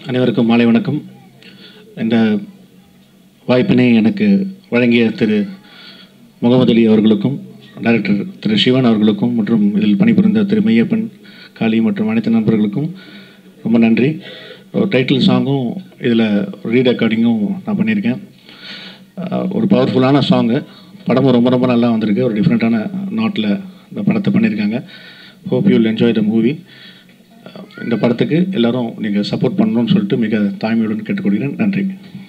அனைவருக்கும் மாலை வணக்கம் இந்த வாய்ப்பினை எனக்கு வழங்கிய திரு முகமது அலி அவர்களுக்கும் டைரக்டர் திரு சிவன் அவர்களுக்கும் மற்றும் இதில் பணிபுரிந்த திரு மெய்யப்பன் காளி மற்றும் அனைத்து நண்பர்களுக்கும் ரொம்ப நன்றி டைட்டில் சாங்கும் இதில் ரீ ரெக்கார்டிங்கும் நான் பண்ணியிருக்கேன் அஹ் ஒரு பவர்ஃபுல்லான சாங்கு படமும் ரொம்ப ரொம்ப நல்லா வந்திருக்கு ஒரு டிஃப்ரெண்ட்டான நாட்டில் இந்த படத்தை பண்ணியிருக்காங்க hope you'll enjoy the movie இந்த படத்துக்கு எல்லாரும் நீங்கள் சப்போர்ட் பண்ணணும்னு சொல்லிட்டு மிக தாய்மையுடன் கேட்டுக்கொள்கிறேன் நன்றி